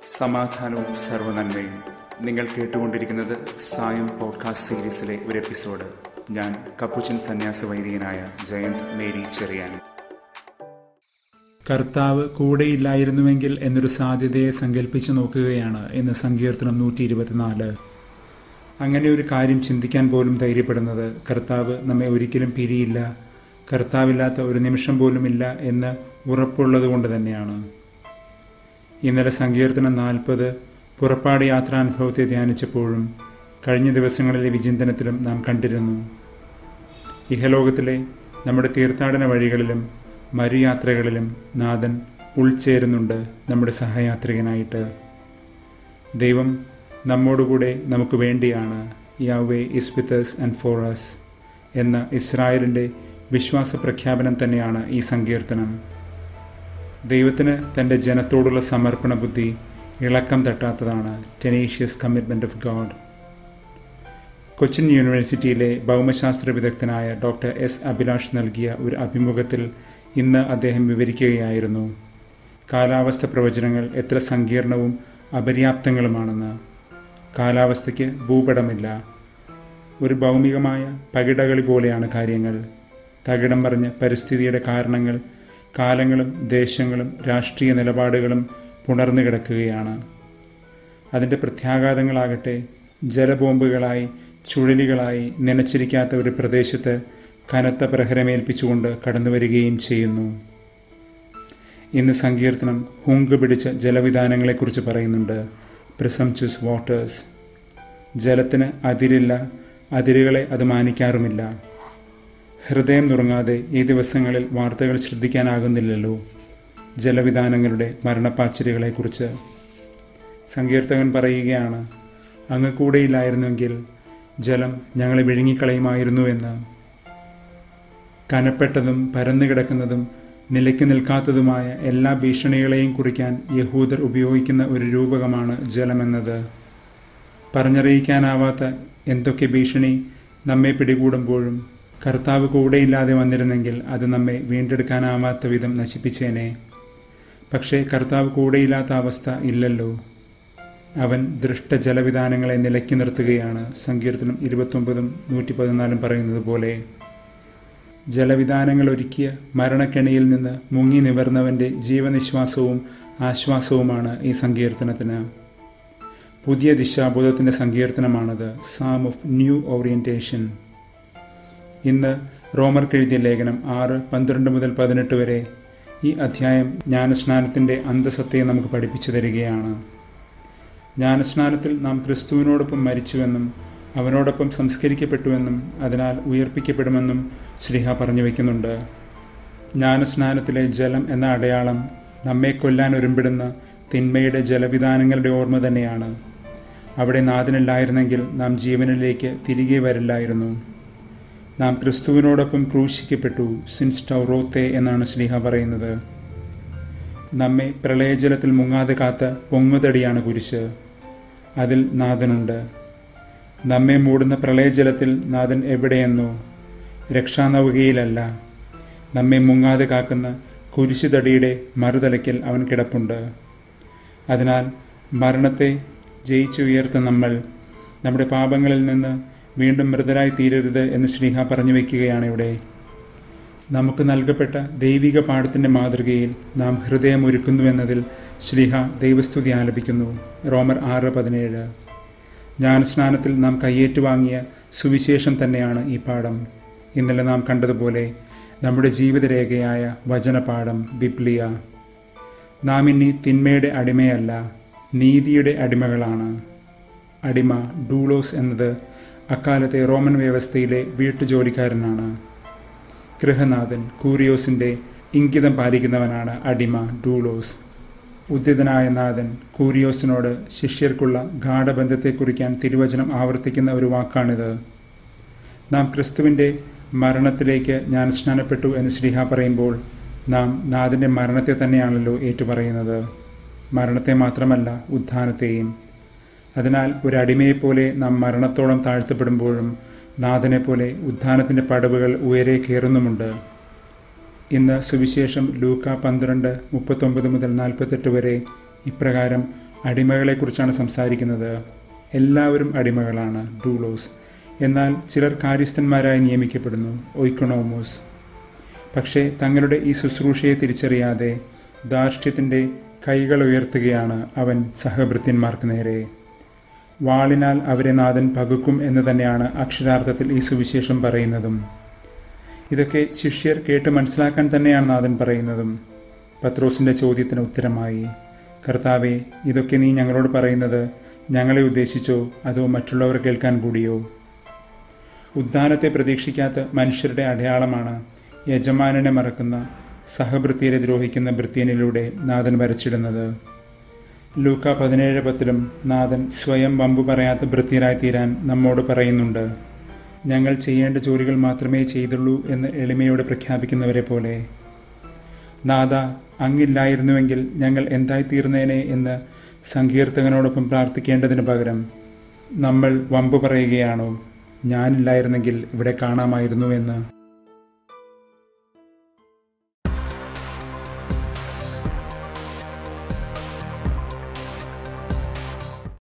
സമാധാനവും സർവനന്മയും നിങ്ങൾ കേട്ടുകൊണ്ടിരിക്കുന്നത് സായം പോഡ്കാസ്റ്റ് സീരീസിലെ ഒരു എപ്പിസോഡ് ഞാൻ കപ്പുച്ചൻ സന്യാസ വൈദികനായ ജയന്ത് മേരി ചെറിയാൻ കർത്താവ് കൂടെയില്ലായിരുന്നുവെങ്കിൽ എന്നൊരു സാധ്യതയെ സങ്കല്പിച്ചു നോക്കുകയാണ് ഇന്ന് സങ്കീർത്തനം നൂറ്റി ഇരുപത്തിനാല് അങ്ങനെ ഒരു കാര്യം ചിന്തിക്കാൻ പോലും ധൈര്യപ്പെടുന്നത് കർത്താവ് നമ്മെ ഒരിക്കലും പിരിയില്ല കർത്താവില്ലാത്ത ഒരു നിമിഷം പോലുമില്ല എന്ന് ഉറപ്പുള്ളത് കൊണ്ട് തന്നെയാണ് ഇന്നലെ സങ്കീർത്തനം നാൽപ്പത് പുറപ്പാട് യാത്രാനുഭവത്തെ ധ്യാനിച്ചപ്പോഴും കഴിഞ്ഞ ദിവസങ്ങളിലെ വിചിന്തനത്തിലും നാം കണ്ടിരുന്നു ഇഹലോകത്തിലെ നമ്മുടെ തീർത്ഥാടന വഴികളിലും മരുയാത്രകളിലും നാഥൻ ഉൾച്ചേരുന്നുണ്ട് നമ്മുടെ സഹയാത്രികനായിട്ട് ദൈവം നമ്മോടുകൂടെ നമുക്ക് വേണ്ടിയാണ് Yahweh is with us and for us എന്ന ഇസ്രായേലിൻ്റെ വിശ്വാസ പ്രഖ്യാപനം തന്നെയാണ് ഈ സങ്കീർത്തനം ദൈവത്തിന് തൻ്റെ ജനത്തോടുള്ള സമർപ്പണ ബുദ്ധി ഇളക്കം തട്ടാത്തതാണ് tenacious commitment of God Cochin യൂണിവേഴ്സിറ്റിയിലെ ഭൗമശാസ്ത്ര വിദഗ്ധനായ ഡോക്ടർ എസ് അഭിലാഷ് നൽകിയ ഒരു അഭിമുഖത്തിൽ ഇന്ന് അദ്ദേഹം വിവരിക്കുകയായിരുന്നു കാലാവസ്ഥ പ്രവചനങ്ങൾ എത്ര സങ്കീർണവും അപര്യാപ്തങ്ങളുമാണെന്ന് കാലാവസ്ഥയ്ക്ക് ഭൂപടമില്ല ഒരു ഭൗമികമായ പകിടകളി പോലെയാണ് കാര്യങ്ങൾ തകിടം പറഞ്ഞ് പരിസ്ഥിതിയുടെ കാരണങ്ങൾ കാലങ്ങളും ദേശങ്ങളും രാഷ്ട്രീയ നിലപാടുകളും പുണർന്നു കിടക്കുകയാണ് അതിൻ്റെ പ്രത്യാഘാതങ്ങളാകട്ടെ ജലബോംബുകളായി ചുഴലികളായി നനച്ചിരിക്കാത്ത ഒരു പ്രദേശത്ത് കനത്ത പ്രഹരമേൽപ്പിച്ചുകൊണ്ട് കടന്നു വരികയും ചെയ്യുന്നു ഇന്ന് സങ്കീർത്തനം ഹുങ്ക് പിടിച്ച ജലവിധാനങ്ങളെക്കുറിച്ച് പറയുന്നുണ്ട് പ്രിസംചസ് വാട്ടേഴ്സ് ജലത്തിന് അതിരില്ല അതിരുകളെ അത് മാനിക്കാറുമില്ല ഹൃദയം നുറങ്ങാതെ ഈ ദിവസങ്ങളിൽ വാർത്തകൾ ശ്രദ്ധിക്കാനാകുന്നില്ലല്ലോ ജലവിധാനങ്ങളുടെ മരണപ്പാച്ചിലുകളെക്കുറിച്ച് സങ്കീർത്തകൻ പറയുകയാണ് അങ്ങ് കൂടെയില്ലായിരുന്നുവെങ്കിൽ ജലം ഞങ്ങളെ വിഴുങ്ങിക്കളയുമായിരുന്നു എന്ന് കനപ്പെട്ടതും പരന്നുകിടക്കുന്നതും നിലയ്ക്ക് നിൽക്കാത്തതുമായ എല്ലാ ഭീഷണികളെയും കുറിക്കാൻ യഹൂദർ ഉപയോഗിക്കുന്ന ഒരു രൂപകമാണ് ജലമെന്നത് പറഞ്ഞറിയിക്കാനാവാത്ത എന്തൊക്കെ ഭീഷണി നമ്മെ പിടികൂടുമ്പോഴും കർത്താവ് കൂടെയില്ലാതെ വന്നിരുന്നെങ്കിൽ അത് നമ്മെ വീണ്ടെടുക്കാനാവാത്ത വിധം നശിപ്പിച്ചേനെ പക്ഷേ കർത്താവ് കൂടെയില്ലാത്ത അവസ്ഥ ഇല്ലല്ലോ അവൻ ദൃഷ്ട ജലവിധാനങ്ങളെ നിലയ്ക്ക് നിർത്തുകയാണ് സങ്കീർത്തനം ഇരുപത്തൊമ്പതും നൂറ്റി പതിനാലും പറയുന്നത് പോലെ ജലവിധാനങ്ങൾ ഒരുക്കിയ മരണക്കെണിയിൽ നിന്ന് മുങ്ങി നിവർന്നവൻ്റെ ജീവനിശ്വാസവും ആശ്വാസവുമാണ് ഈ സങ്കീർത്തനത്തിന് പുതിയ ദിശാബോധത്തിൻ്റെ സങ്കീർത്തനമാണത് സാം ഓഫ് ന്യൂ ഓറിയന്റേഷൻ ഇന്ന് റോമർക്ക് എഴുതിയ ലേഖനം ആറ് പന്ത്രണ്ട് മുതൽ പതിനെട്ട് വരെ ഈ അധ്യായം ജ്ഞാനസ്നാനത്തിൻ്റെ അന്തസത്തയെ നമുക്ക് പഠിപ്പിച്ചു തരികയാണ് ജ്ഞാനസ്നാനത്തിൽ നാം ക്രിസ്തുവിനോടൊപ്പം മരിച്ചുവെന്നും അവനോടൊപ്പം സംസ്കരിക്കപ്പെട്ടുവെന്നും അതിനാൽ ഉയർപ്പിക്കപ്പെടുമെന്നും ശ്രീഹ പറഞ്ഞു വയ്ക്കുന്നുണ്ട് ജ്ഞാനസ്നാനത്തിലെ ജലം എന്ന അടയാളം നമ്മെ കൊല്ലാൻ ഒരുമ്പിടുന്ന തിന്മയുടെ ജലവിധാനങ്ങളുടെ ഓർമ്മ തന്നെയാണ് അവിടെ നാഥനില്ലായിരുന്നെങ്കിൽ നാം ജീവനിലേക്ക് തിരികെ വരില്ലായിരുന്നു നാം ക്രിസ്തുവിനോടൊപ്പം ക്രൂശിക്കപ്പെട്ടു സിൻസ് ടൗറോത്തെ എന്നാണ് ശ്രീഹ പറയുന്നത് നമ്മെ പ്രളയജലത്തിൽ മുങ്ങാതെ കാത്ത പൊങ്ങുതടിയാണ് കുരിശ് അതിൽ നാഥനുണ്ട് നമ്മെ മൂടുന്ന പ്രളയജലത്തിൽ നാഥൻ എവിടെയെന്നോ രക്ഷാനൗകയിലല്ല നമ്മെ മുങ്ങാതെ കാക്കുന്ന കുരിശുതടിയുടെ മറുതലയ്ക്കൽ അവൻ കിടപ്പുണ്ട് അതിനാൽ മരണത്തെ ജയിച്ചുയർത്ത നമ്മൾ നമ്മുടെ പാപങ്ങളിൽ നിന്ന് വീണ്ടും മൃതരായി തീരരുത് എന്ന് ശ്രീഹ പറഞ്ഞു വയ്ക്കുകയാണ് ഇവിടെ നമുക്ക് നൽകപ്പെട്ട ദൈവിക പാഠത്തിൻ്റെ മാതൃകയിൽ നാം ഹൃദയം ഒരുക്കുന്നുവെന്നതിൽ ശ്രീഹ ദൈവസ്തുതി ആലപിക്കുന്നു റോമർ ആറ് പതിനേഴ് ജ്ഞാനസ്നാനത്തിൽ നാം കയ്യേറ്റുവാങ്ങിയ സുവിശേഷം തന്നെയാണ് ഈ പാഠം ഇന്നലെ നാം കണ്ടതുപോലെ നമ്മുടെ ജീവിതരേഖയായ വചനപാഠം ബിപ്ലിയ നാം ഇനി തിന്മയുടെ അടിമയല്ല നീതിയുടെ അടിമകളാണ് അടിമ ഡൂളോസ് എന്നത് അക്കാലത്തെ റോമൻ വ്യവസ്ഥയിലെ വീട്ടുജോലിക്കാരനാണ് ഗൃഹനാഥൻ കൂരിയോസിന്റെ ഇംഗിതം പാലിക്കുന്നവനാണ് അടിമ ഡൂളോസ് ഉദ്യതനായ നാഥൻ കൂരിയോസിനോട് ശിഷ്യർക്കുള്ള ഗാഠബന്ധത്തെ കുറിക്കാൻ തിരുവചനം ആവർത്തിക്കുന്ന ഒരു വാക്കാണിത് നാം ക്രിസ്തുവിൻ്റെ മരണത്തിലേക്ക് ഞാൻ സ്നാനപ്പെട്ടു എന്ന് ശ്രീഹ പറയുമ്പോൾ നാം നാഥൻ്റെ മരണത്തെ തന്നെയാണല്ലോ ഏറ്റുപറയുന്നത് മരണത്തെ മാത്രമല്ല ഉത്ഥാനത്തെയും അതിനാൽ ഒരു അടിമയെപ്പോലെ നാം മരണത്തോളം താഴ്ത്തപ്പെടുമ്പോഴും നാഥനെ പോലെ ഉത്ഥാനത്തിൻ്റെ പടവുകൾ ഉയരെ കയറുന്നുമുണ്ട് ഇന്ന് സുവിശേഷം ലൂക്ക പന്ത്രണ്ട് മുപ്പത്തൊമ്പത് മുതൽ നാൽപ്പത്തെട്ട് വരെ ഇപ്രകാരം അടിമകളെക്കുറിച്ചാണ് സംസാരിക്കുന്നത് എല്ലാവരും അടിമകളാണ് ഡൂളോസ് എന്നാൽ ചിലർ കാര്യസ്ഥന്മാരായി നിയമിക്കപ്പെടുന്നു ഒയ്ക്കണോമോസ് പക്ഷേ തങ്ങളുടെ ഈ ശുശ്രൂഷയെ തിരിച്ചറിയാതെ ധാർഷ്ട്യത്തിൻ്റെ കൈകൾ ഉയർത്തുകയാണ് അവൻ സഹഭൃത്യന്മാർക്ക് നേരെ വാളിനാൽ അവരെ നാഥൻ പകുക്കും എന്ന് തന്നെയാണ് അക്ഷരാർത്ഥത്തിൽ ഈ സുവിശേഷം പറയുന്നതും ഇതൊക്കെ ശിഷ്യർ കേട്ട് മനസ്സിലാക്കാൻ തന്നെയാണ് നാഥൻ പറയുന്നതും പത്രോസിന്റെ ചോദ്യത്തിന് ഉത്തരമായി കർത്താവെ ഇതൊക്കെ നീ ഞങ്ങളോട് പറയുന്നത് ഞങ്ങളെ ഉദ്ദേശിച്ചോ അതോ മറ്റുള്ളവർ കേൾക്കാൻ കൂടിയോ ഉദ്ധാനത്തെ പ്രതീക്ഷിക്കാത്ത മനുഷ്യരുടെ അടയാളമാണ് യജമാനനെ മറക്കുന്ന സഹഭൃത്യരെ ദ്രോഹിക്കുന്ന ഭൃത്യനിലൂടെ നാഥൻ വരച്ചിടുന്നത് ലൂക്ക പതിനേഴ് പത്തിലും നാഥൻ സ്വയം വമ്പു പറയാത്ത ഭൃത്യരായി തീരാൻ നമ്മോട് പറയുന്നുണ്ട് ഞങ്ങൾ ചെയ്യേണ്ട ജോലികൾ മാത്രമേ ചെയ്തുള്ളൂ എന്ന് എളിമയോടെ പ്രഖ്യാപിക്കുന്നവരെ പോലെ നാഥ അങ്ങില്ലായിരുന്നുവെങ്കിൽ ഞങ്ങൾ എന്തായിത്തീർന്നേനെ എന്ന് സങ്കീർത്തകനോടൊപ്പം പ്രാർത്ഥിക്കേണ്ടതിന് പകരം നമ്മൾ വമ്പു പറയുകയാണോ ഞാനില്ലായിരുന്നെങ്കിൽ ഇവിടെ കാണാമായിരുന്നു എന്ന്